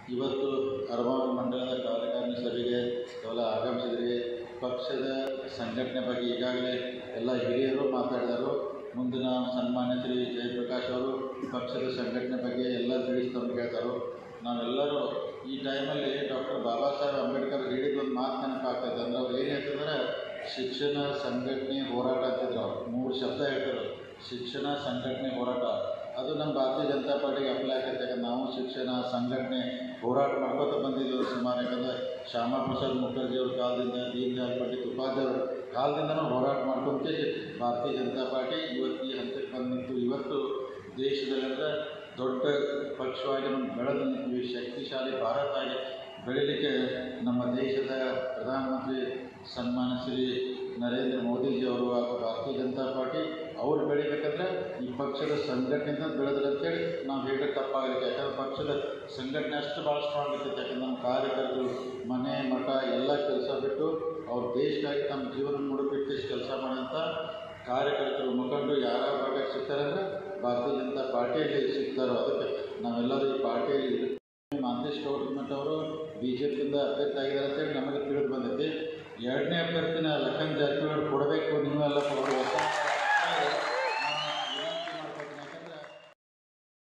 ಇವತ್ತು ಅರಮಾನ ಮಂಡಲದ ಕಾರ್ಯಕಾರಿಣಿ ಸಭೆಗೆ ಎಲ್ಲ ಆಗಮಿಸಿದ್ರಿ ಪಕ್ಷದ ಸಂಘಟನೆ ಬಗ್ಗೆ ಈಗಾಗಲೇ ಎಲ್ಲ ಹಿರಿಯರು ಮಾತಾಡಿದರು ಮುಂದಿನ ಸನ್ಮಾನ್ಯ ಶ್ರೀ ಜಯಪ್ರಕಾಶ್ ಅವರು ಪಕ್ಷದ ಸಂಘಟನೆ ಬಗ್ಗೆ ಎಲ್ಲ ತಿಳಿಸಿ ತಮಗೆ ಹೇಳ್ತಾರೆ ನಾವೆಲ್ಲರೂ ಈ ಟೈಮಲ್ಲಿ ಡಾಕ್ಟರ್ ಬಾಬಾ ಸಾಹೇಬ್ ಅಂಬೇಡ್ಕರ್ ಹೇಳಿದ ಒಂದು ಮಾತು ನೆನಪಾಗ್ತದೆ ಅಂದ್ರೆ ಅವ್ರು ಏನು ಹೇಳ್ತಿದ್ದಾರೆ ಶಿಕ್ಷಣ ಸಂಘಟನೆ ಹೋರಾಟ ಅಂತಿದ್ರು ಅವ್ರು ಮೂರು ಶಬ್ದ ಹೇಳ್ತಾರೆ ಶಿಕ್ಷಣ ಸಂಘಟನೆ ಹೋರಾಟ ಅದು ನಮ್ಮ ಭಾರತೀಯ ಜನತಾ ಪಾರ್ಟಿಗೆ ಅಪ್ಲೈ ಆಗೈತೆ ಯಾಕಂದ್ರೆ ನಾವು ಶಿಕ್ಷಣ ಸಂಘಟನೆ ಹೋರಾಟ ಮಾಡ್ಕೊತ ಬಂದಿದ್ದೀವಿ ಸುಮಾರು ಯಾಕಂದರೆ ಶ್ಯಾಮಾ ಪ್ರಸಾದ್ ಮುಖರ್ಜಿ ಅವ್ರ ಕಾಲದಿಂದ ದೀನ್ ದಯಾಳ್ ಪಂಡಿತ್ ಉಪಾಧ್ಯಾಯ ಅವ್ರ ಕಾಲದಿಂದನೂ ಹೋರಾಟ ಮಾಡ್ಕೊಂತ ಭಾರತೀಯ ಜನತಾ ಪಾರ್ಟಿ ಇವತ್ತು ಈ ಹಂತಕ್ಕೆ ಬಂದು ನಿಂತು ಇವತ್ತು ದೇಶದಲ್ಲೆಲ್ಲ ದೊಡ್ಡ ಪಕ್ಷವಾಗಿ ನಮ್ಮ ಬೆಳೆದು ನಿಂತೀವಿ ಶಕ್ತಿಶಾಲಿ ಭಾರತ ಆಗಿ ಬೆಳೀಲಿಕ್ಕೆ ನಮ್ಮ ದೇಶದ ಪ್ರಧಾನಮಂತ್ರಿ ಸನ್ಮಾನ್ಯ ಶ್ರೀ ನರೇಂದ್ರ ಮೋದಿಜಿ ಅವರು ಹಾಗೂ ಭಾರತೀಯ ಜನತಾ ಪಾರ್ಟಿ ಅವ್ರು ಬೆಳಿಬೇಕಂದ್ರೆ ಈ ಪಕ್ಷದ ಸಂಘಟನೆಯಿಂದ ಬೆಳೆದ್ರೆ ಅಂತೇಳಿ ನಾವು ಹೇಳಿದ್ರೆ ತಪ್ಪಾಗಲಿಕ್ಕೆ ಯಾಕಂದ್ರೆ ಪಕ್ಷದ ಸಂಘಟನೆ ಅಷ್ಟು ಭಾಳ ಸ್ಟ್ರಾಂಗ್ ಇರ್ತೈತೆ ಯಾಕಂದ್ರೆ ನಮ್ಮ ಕಾರ್ಯಕರ್ತರು ಮನೆ ಮಠ ಎಲ್ಲ ಕೆಲಸ ಬಿಟ್ಟು ಅವ್ರ ದೇಶಕ್ಕಾಗಿ ತಮ್ಮ ಜೀವನ ಮುಡುಪಿಟ್ಟು ಕೆಲಸ ಮಾಡೋಂಥ ಕಾರ್ಯಕರ್ತರು ಮುಖಂಡರು ಯಾರ್ಯಾವ ಭಾಗಕ್ಕೆ ಸಿಗ್ತಾರೆ ಅಂದರೆ ಭಾರತೀಯ ಜನತಾ ಪಾರ್ಟಿಯಲ್ಲಿ ಸಿಗ್ತಾರೋ ಅದಕ್ಕೆ ನಾವೆಲ್ಲರೂ ಈ ಪಾರ್ಟಿಯಲ್ಲಿ ಇರ್ತೀವಿ. ಮಾಂತೇಶ್ ಗೌರ್ಮೆಂಟ್ ಅವರು ಬಿ ಜೆ ಪಿಯಿಂದ ಅಭ್ಯರ್ಥಿ ಆಗಿದ್ದಾರೆ ಅಂತೇಳಿ ನಮಗೆ ತಿಳಿದು ಬಂದೈತಿ ಎರಡನೇ ಅಭ್ಯರ್ಥಿನ ಲಖನ್ ಜಾರಕಿಹೊಳಿ ಕೊಡಬೇಕು ನೀವೆಲ್ಲ ಕೊಡಬೇಕು